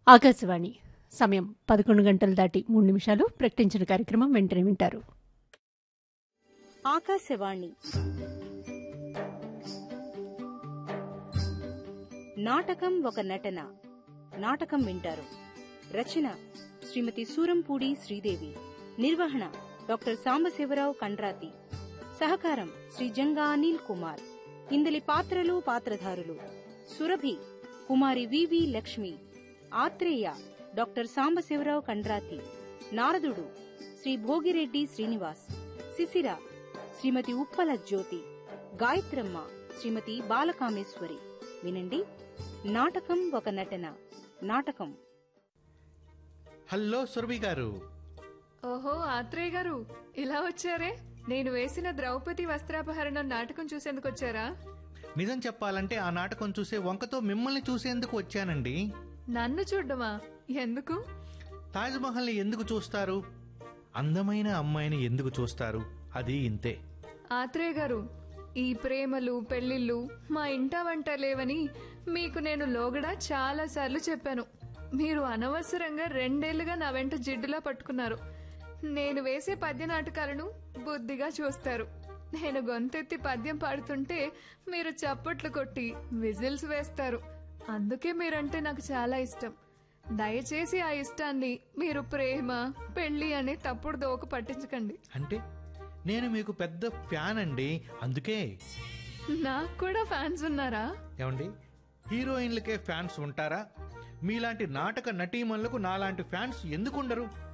ఆకాశవాణి సమయం పదకొండు గంటలు దాటి మూడు నిమిషాలు ప్రకటించిన కార్యక్రమం వెంటనే వింటారు ఆకాశవాణి నాటకం ఒక నటన నాటకం వింటారు రచన శ్రీమతి సూరంపూడి శ్రీదేవి నిర్వహణ డాక్టర్ సాంబశివరావు కండ్రాతి సహకారం శ్రీ జంగా అనిల్ కుమార్ ఇందలి పాత్రలు పాత్రధారులు సురభి కుమారి వివి లక్ష్మి ఆత్రేయ డాక్టర్ సాంబశివరావు కండ్రాతి నారదుడు శ్రీ భోగిరెడ్డి శ్రీనివాస్ శిశిర శ్రీమతి ఉప్పల జ్యోతి గాయత్రమ్మ శ్రీమతి బాలకామేశ్వరి వినండి నాటకం ఒక నటన నాటకం హలో సురభి గారు ఓహో ఆత్రేయ గారు ఇలా వచ్చారే నేను వేసిన ద్రౌపది వస్త్రాపహరణం నాటకం చూసేందుకు వచ్చారా నిజం చెప్పాలంటే ఆ నాటకం చూసే వంకతో మిమ్మల్ని చూసేందుకు వచ్చానండి నన్ను చూడ్డమా ఎందుకు తాజ్ మహల్ని ఎందుకు చూస్తారు అందమైన అమ్మాయిని ఎందుకు చూస్తారు అది ఇంతే ఆత్రేయ గారు ఈ ప్రేమలు పెళ్లిళ్ళు మా ఇంట వంట లేవని మీకు నేను లోగడ చాలా సార్లు చెప్పాను మీరు అనవసరంగా రెండేళ్లుగా నా వెంట జిడ్డులా పట్టుకున్నారు నేను వేసే పద్య నాటకాలను బుద్ధిగా చూస్తారు నేను గొంతెత్తి పద్యం పాడుతుంటే మీరు చప్పట్లు కొట్టి విజిల్స్ వేస్తారు అందుకే మీరంటే నాకు చాలా ఇష్టం దయచేసి ఆ ఇష్టాన్ని మీరు ప్రేమ పెళ్లి అనే తప్పుడు దోక పట్టించకండి అంటే నేను మీకు పెద్ద ఫ్యాన్ అండి అందుకే నాకు కూడా ఫ్యాన్స్ ఉన్నారా ఏమండి హీరోయిన్లకే ఫ్యాన్స్ ఉంటారా మీలాంటి నాటక నటీమణులకు నాలాంటి ఫ్యాన్స్ ఎందుకు ఉండరు